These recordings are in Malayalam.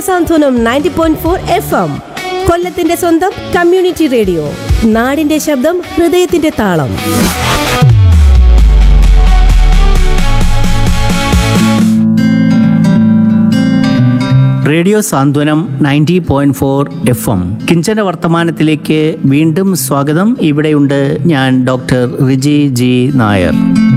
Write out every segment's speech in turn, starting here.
സാന്ത്വനം ninety point four F M കൊല്ലത്തിന്റെ സ്വന്തം കമ്മ്യൂണിറ്റി റേഡിയോ നാടിന്റെ ശബ്ദം ഹൃദയത്തിന്റെ താളം radio Santhwanam ninety point four F M കിഞ്ചന വർത്തമാനത്തിലേക്ക് വീണ്ടും സ്വാഗതം ഇവിടെയുണ്ട് ഞാൻ ഡോക്ടർ റിജി ജി നായർ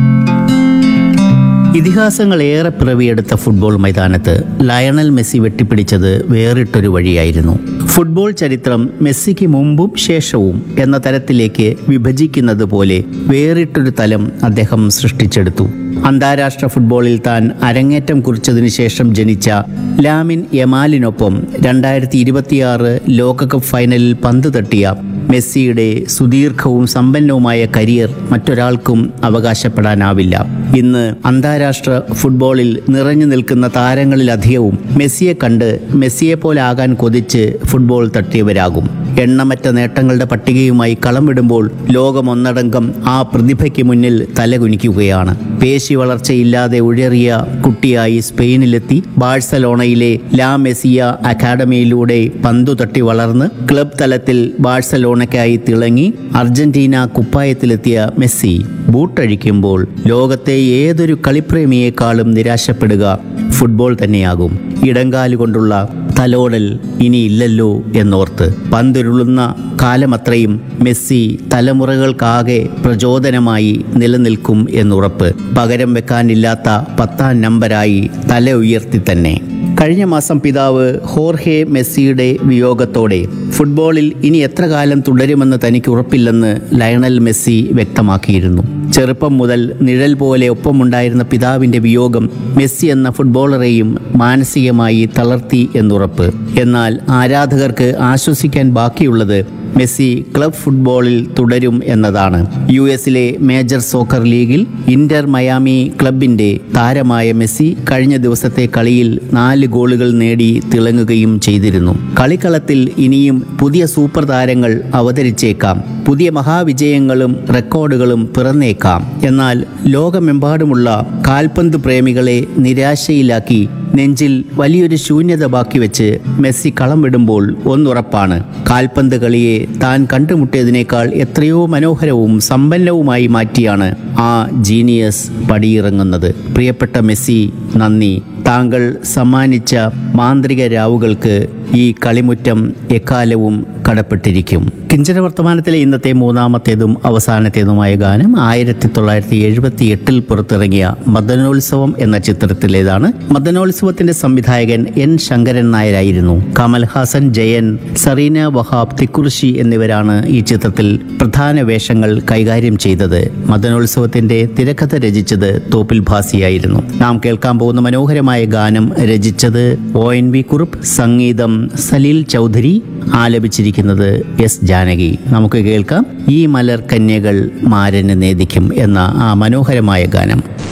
ഇതിഹാസങ്ങൾ ഏറെ പിറവിയെടുത്ത ഫുട്ബോൾ മൈതാനത്ത് ലയണൽ മെസ്സി വെട്ടിപ്പിടിച്ചത് വേറിട്ടൊരു വഴിയായിരുന്നു ഫുട്ബോൾ ചരിത്രം മെസ്സിക്ക് മുമ്പും ശേഷവും എന്ന തരത്തിലേക്ക് വിഭജിക്കുന്നത് പോലെ വേറിട്ടൊരു തലം അദ്ദേഹം സൃഷ്ടിച്ചെടുത്തു അന്താരാഷ്ട്ര ഫുട്ബോളിൽ താൻ അരങ്ങേറ്റം കുറിച്ചതിനു ശേഷം ജനിച്ച ലാമിൻ യമാലിനൊപ്പം രണ്ടായിരത്തി ഇരുപത്തിയാറ് ലോകകപ്പ് ഫൈനലിൽ പന്ത് തട്ടിയ മെസ്സിയുടെ സുദീർഘവും സമ്പന്നവുമായ കരിയർ മറ്റൊരാൾക്കും അവകാശപ്പെടാനാവില്ല ഇന്ന് അന്താരാഷ്ട്ര ഫുട്ബോളിൽ നിറഞ്ഞു നിൽക്കുന്ന താരങ്ങളിലധികവും മെസ്സിയെ കണ്ട് മെസ്സിയെ പോലെ ആകാൻ കൊതിച്ച് ഫുട്ബോൾ തട്ടിയവരാകും എണ്ണമറ്റ നേട്ടങ്ങളുടെ പട്ടികയുമായി കളം വിടുമ്പോൾ ലോകമൊന്നടങ്കം ആ പ്രതിഭയ്ക്ക് മുന്നിൽ തലകുനിക്കുകയാണ് പേശി വളർച്ചയില്ലാതെ ഉഴറിയ കുട്ടിയായി സ്പെയിനിലെത്തി ബാഴ്സലോണയിലെ ലാ മെസ്സിയ അക്കാഡമിയിലൂടെ പന്തു തട്ടി വളർന്ന് ക്ലബ് തലത്തിൽ ബാഴ്സലോണയ്ക്കായി തിളങ്ങി അർജന്റീന കുപ്പായത്തിലെത്തിയ മെസ്സി ബൂട്ടഴിക്കുമ്പോൾ ലോകത്തെ ഏതൊരു കളിപ്രേമിയെക്കാളും നിരാശപ്പെടുക ഫുട്ബോൾ തന്നെയാകും ഇടങ്കാലുകൊണ്ടുള്ള തലോടൽ ഇനിയില്ലല്ലോ എന്നോർത്ത് പന്തുരുളുന്ന കാലമത്രയും മെസ്സി തലമുറകൾക്കാകെ പ്രചോദനമായി നിലനിൽക്കും എന്നുറപ്പ് പകരം വെക്കാനില്ലാത്ത പത്താം നമ്പരായി തല ഉയർത്തി തന്നെ കഴിഞ്ഞ മാസം പിതാവ് ഹോർഹെ മെസ്സിയുടെ വിയോഗത്തോടെ ഫുട്ബോളിൽ ഇനി എത്ര കാലം തുടരുമെന്ന് തനിക്ക് ഉറപ്പില്ലെന്ന് ലയണൽ മെസ്സി വ്യക്തമാക്കിയിരുന്നു ചെറുപ്പം മുതൽ നിഴൽ പോലെ ഒപ്പമുണ്ടായിരുന്ന പിതാവിന്റെ വിയോഗം മെസ്സി എന്ന ഫുട്ബോളറെയും മാനസികമായി തളർത്തി എന്നുറപ്പ് എന്നാൽ ആരാധകർക്ക് ആശ്വസിക്കാൻ ബാക്കിയുള്ളത് മെസ്സി ക്ലബ് ഫുട്ബോളിൽ തുടരും എന്നതാണ് യു എസിലെ മേജർ സോക്കർ ലീഗിൽ ഇന്റർ മയാമി ക്ലബിന്റെ താരമായ മെസ്സി കഴിഞ്ഞ ദിവസത്തെ കളിയിൽ നാല് ഗോളുകൾ നേടി തിളങ്ങുകയും ചെയ്തിരുന്നു കളിക്കളത്തിൽ ഇനിയും പുതിയ സൂപ്പർ താരങ്ങൾ അവതരിച്ചേക്കാം പുതിയ മഹാവിജയങ്ങളും റെക്കോർഡുകളും പിറന്നേക്കാം എന്നാൽ ലോകമെമ്പാടുമുള്ള കാൽപന്ത് പ്രേമികളെ നിരാശയിലാക്കി നെഞ്ചിൽ വലിയൊരു ശൂന്യത ബാക്കി വെച്ച് മെസ്സി കളം വിടുമ്പോൾ ഒന്നുറപ്പാണ് കാൽപന്ത് കളിയെ താൻ കണ്ടുമുട്ടിയതിനേക്കാൾ എത്രയോ മനോഹരവും സമ്പന്നവുമായി മാറ്റിയാണ് ആ ജീനിയസ് പടിയിറങ്ങുന്നത് പ്രിയപ്പെട്ട മെസ്സി നന്ദി താങ്കൾ സമ്മാനിച്ച മാന്ത്രിക രാവുകൾക്ക് ഈ കളിമുറ്റം എക്കാലവും കടപ്പെട്ടിരിക്കും കിഞ്ചന വർത്തമാനത്തിലെ ഇന്നത്തെ മൂന്നാമത്തേതും അവസാനത്തേതുമായ ഗാനം ആയിരത്തി തൊള്ളായിരത്തി എഴുപത്തി എട്ടിൽ പുറത്തിറങ്ങിയ മദനോത്സവം എന്ന ചിത്രത്തിലേതാണ് മദനോത്സവത്തിന്റെ സംവിധായകൻ എൻ ശങ്കരൻ നായരായിരുന്നു കമൽഹാസൻ ജയൻ സറീന വഹാബ് തിക്കുറിശി എന്നിവരാണ് ഈ ചിത്രത്തിൽ പ്രധാന വേഷങ്ങൾ കൈകാര്യം ചെയ്തത് മദനോത്സവത്തിന്റെ തിരക്കഥ രചിച്ചത് തോപ്പിൽ ഭാസിയായിരുന്നു നാം കേൾക്കാൻ പോകുന്ന മനോഹരമായ ഗാനം രചിച്ചത് ഒ എൻ വി കുറുപ്പ് സംഗീതം സലീൽ ചൗധരി ആലപിച്ചിരിക്കുന്നത് എസ് ജാനകി നമുക്ക് കേൾക്കാം ഈ മലർ കന്യകൾ മാരന് നേദിക്കും എന്ന ആ മനോഹരമായ ഗാനം